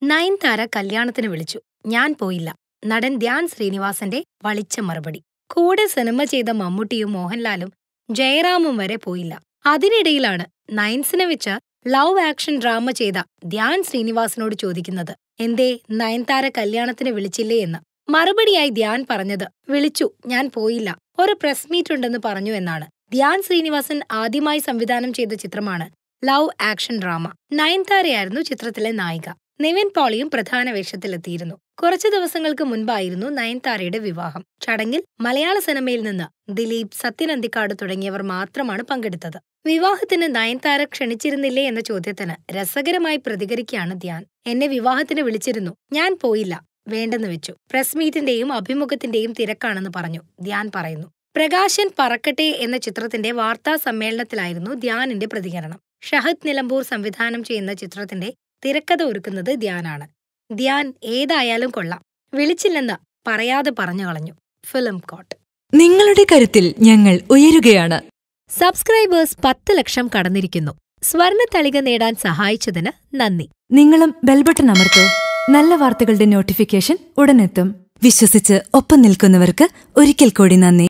നയൻതാര കല്യാണത്തിന് വിളിച്ചു ഞാൻ പോയില്ല നടൻ ധ്യാൻ ശ്രീനിവാസന്റെ വളിച്ച മറുപടി കൂടെ സിനിമ ചെയ്ത മമ്മൂട്ടിയും മോഹൻലാലും ജയറാമും വരെ പോയില്ല അതിനിടയിലാണ് നയൻസിനെ വെച്ച് ലവ് ആക്ഷൻ ഡ്രാമ ചെയ്ത ധ്യാൻ ശ്രീനിവാസനോട് ചോദിക്കുന്നത് എന്തേ നയൻതാര കല്യാണത്തിന് വിളിച്ചില്ലേ എന്ന് മറുപടിയായി ധ്യാൻ പറഞ്ഞത് വിളിച്ചു ഞാൻ പോയില്ല ഒരു പ്രസ് മീറ്റ് ഉണ്ടെന്ന് പറഞ്ഞു എന്നാണ് ധ്യാൻ ശ്രീനിവാസൻ ആദ്യമായി സംവിധാനം ചെയ്ത ചിത്രമാണ് ലവ് ആക്ഷൻ ഡ്രാമ നയൻതാരയായിരുന്നു ചിത്രത്തിലെ നായിക നിവിൻ പോളിയും പ്രധാന വേഷത്തിലെത്തിയിരുന്നു കുറച്ചു ദിവസങ്ങൾക്ക് മുൻപായിരുന്നു നയൻതാരയുടെ വിവാഹം ചടങ്ങിൽ മലയാള സിനിമയിൽ നിന്ന് ദിലീപ് സത്യനന്ദിക്കാട് തുടങ്ങിയവർ മാത്രമാണ് പങ്കെടുത്തത് വിവാഹത്തിന് നയൻതാര ക്ഷണിച്ചിരുന്നില്ലേ എന്ന ചോദ്യത്തിന് രസകരമായി പ്രതികരിക്കുകയാണ് ധ്യാൻ എന്നെ വിവാഹത്തിന് വിളിച്ചിരുന്നു ഞാൻ പോയില്ല വേണ്ടെന്ന് വെച്ചു പ്രസ് മീറ്റിന്റെയും അഭിമുഖത്തിന്റെയും തിരക്കാണെന്ന് പറഞ്ഞു ധ്യാൻ പറയുന്നു പ്രകാശൻ പറക്കട്ടെ എന്ന ചിത്രത്തിന്റെ വാർത്താ സമ്മേളനത്തിലായിരുന്നു ധ്യാനിന്റെ പ്രതികരണം ഷഹദ് നിലമ്പൂർ സംവിധാനം ചെയ്യുന്ന ചിത്രത്തിന്റെ തിരക്കഥ ഒരുക്കുന്നത് ധ്യാനാണ് ധ്യാൻ ഏതായാലും കൊള്ളാം വിളിച്ചില്ലെന്ന് പറയാതെ പറഞ്ഞു കളഞ്ഞു ഫിലിം കോട്ട് നിങ്ങളുടെ കരുത്തിൽ ഞങ്ങൾ ഉയരുകയാണ് സബ്സ്ക്രൈബേഴ്സ് പത്ത് ലക്ഷം കടന്നിരിക്കുന്നു സ്വർണ തളിക നേടാൻ സഹായിച്ചതിന് നന്ദി നിങ്ങളും ബെൽബട്ടൺ അമർത്തോ നല്ല വാർത്തകളുടെ നോട്ടിഫിക്കേഷൻ ഉടനെത്തും വിശ്വസിച്ച് ഒപ്പം നിൽക്കുന്നവർക്ക് ഒരിക്കൽ കൂടി നന്ദി